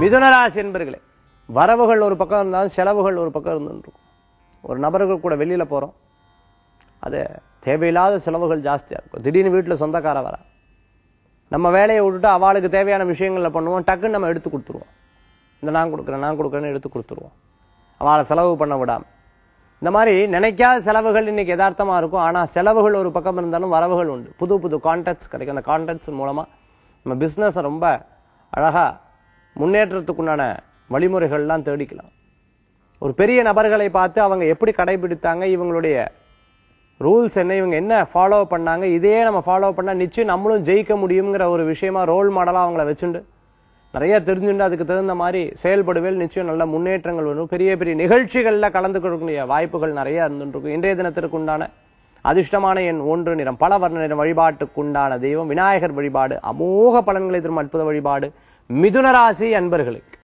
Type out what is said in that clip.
மிதுனராசி என்பர்களே வரவுகள் ஒரு பக்கம் இருந்தாலும் செலவுகள் ஒரு பக்கம் இருந்துருக்கும் ஒரு நபர்கள் கூட வெளியில போறோம் அது தேவையில்லாத செலவுகள் ஜாஸ்தியா இருக்கும் திடீர்னு வீட்டுல சொந்தக்கார வர நம்ம வேலையை விட்டுட்டு அவளுக்கு தேவையான விஷயங்களை பண்ணுவோம் டக்குன்னு நம்ம எடுத்து கொடுத்துருவோம் இந்த நான் கொடுக்குறேன் நான் கொடுக்குறேன்னு எடுத்து கொடுத்துருவோம் அவளை செலவு பண்ண விடாம இந்த மாதிரி நினைக்காத செலவுகள் இன்னைக்கு யதார்த்தமா இருக்கும் ஆனா செலவுகள் ஒரு பக்கம் இருந்தாலும் வரவுகள் உண்டு புது புது கான்டாக்ட்ஸ் கிடைக்கும் அந்த கான்டாக்ட்ஸ் மூலமா நம்ம பிசினஸ் ரொம்ப அழகா முன்னேற்றத்துக்குண்டான வழிமுறைகள்லாம் தேடிக்கலாம் ஒரு பெரிய நபர்களை பார்த்து அவங்க எப்படி கடைபிடித்தாங்க இவங்களுடைய ரூல்ஸ் என்ன இவங்க என்ன ஃபாலோ பண்ணாங்க இதையே நம்ம ஃபாலோ பண்ணா நிச்சயம் நம்மளும் ஜெயிக்க முடியுங்கிற ஒரு விஷயமா ரோல் மாடலா அவங்கள வச்சுண்டு நிறைய தெரிஞ்சுண்டு அதுக்கு தகுந்த மாதிரி செயல்படுவேல் நிச்சயம் நல்ல முன்னேற்றங்கள் வரும் பெரிய பெரிய நிகழ்ச்சிகள்ல கலந்துக்கக்கூடிய வாய்ப்புகள் நிறைய இருந்துருக்கும் இன்றைய தினத்திற்கு உண்டான அதிர்ஷ்டமான எண் ஒன்று நிறம் பல வர்ண நிறம் வழிபாட்டுக்குண்டான தெய்வம் விநாயகர் வழிபாடு அமோக பலன்களை தரும் அற்புத வழிபாடு மிதுன ராசி அன்பர்களுக்கு